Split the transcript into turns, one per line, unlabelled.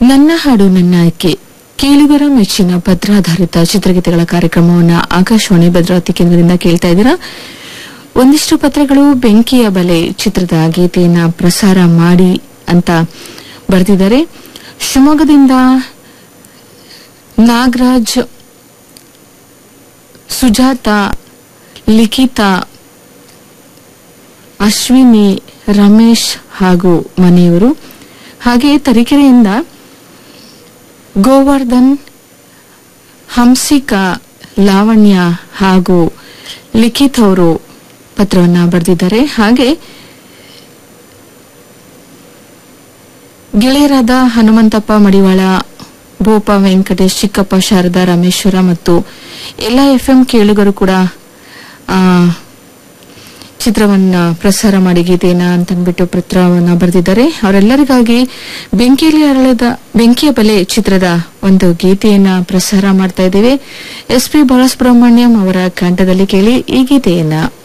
ನನ್ನ ಹಾಡು ನನ್ನ ಆಯ್ಕೆ ಕೇಳುಗರ ಮೆಚ್ಚಿನ ಪತ್ರಾಧಾರಿತ ಚಿತ್ರಗೀತೆಗಳ ಕಾರ್ಯಕ್ರಮವನ್ನ ಆಕಾಶವಾಣಿ ಭದ್ರಾವತಿ ಕೇಂದ್ರದಿಂದ ಕೇಳ್ತಾ ಇದ್ದೀರಾ ಒಂದಿಷ್ಟು ಪತ್ರಗಳು ಬೆಂಕಿಯ ಬಲೆ ಚಿತ್ರದ ಗೀತೆಯನ್ನ ಪ್ರಸಾರ ಮಾಡಿ ಅಂತ ಬರೆದಿದ್ದಾರೆ ಶಿವಮೊಗ್ಗದಿಂದ ನಾಗರಾಜ್ ಸುಜಾತ ಲಿಖಿತಾ ಅಶ್ವಿನಿ ರಮೇಶ್ ಹಾಗೂ ಮನೆಯವರು ಹಾಗೆ ತರೀಕೆರೆಯಿಂದ ಗೋವರ್ಧನ್ ಹಂಸಿಕಾ ಲಾವಣ್ಯ ಹಾಗೂ ಲಿಖಿತ್ ಅವರು ಪತ್ರವನ್ನ ಬರೆದಿದ್ದಾರೆ ಹಾಗೆ ಗೆಳೆಯರಾದ ಹನುಮಂತಪ್ಪ ಮಡಿವಾಳ ಬೋಪ ವೆಂಕಟೇಶ್ ಚಿಕ್ಕಪ್ಪ ಶಾರದಾ ರಾಮೇಶ್ವರ ಮತ್ತು ಎಲ್ಲ ಎಫ್ಎಂ ಕೇಳುಗರು ಕೂಡ ಆ, ಚಿತ್ರವನ್ನ ಪ್ರಸಾರ ಮಾಡಿ ಗೀತೆಯನ್ನ ಅಂತಂದ್ಬಿಟ್ಟು ಪತ್ರವನ್ನ ಬರೆದಿದ್ದಾರೆ ಅವರೆಲ್ಲರಿಗಾಗಿ ಬೆಂಕಿಯಲ್ಲಿ ಅರಳದ ಬೆಂಕಿಯ ಬಲೆ ಚಿತ್ರದ ಒಂದು ಗೀತೆಯನ್ನ ಪ್ರಸಾರ ಮಾಡ್ತಾ ಇದ್ದೇವೆ ಎಸ್ ಪಿ ಬಾಲಸುಬ್ರಹ್ಮಣ್ಯಂ ಅವರ ಕಂಠದಲ್ಲಿ ಕೇಳಿ ಈ ಗೀತೆಯನ್ನ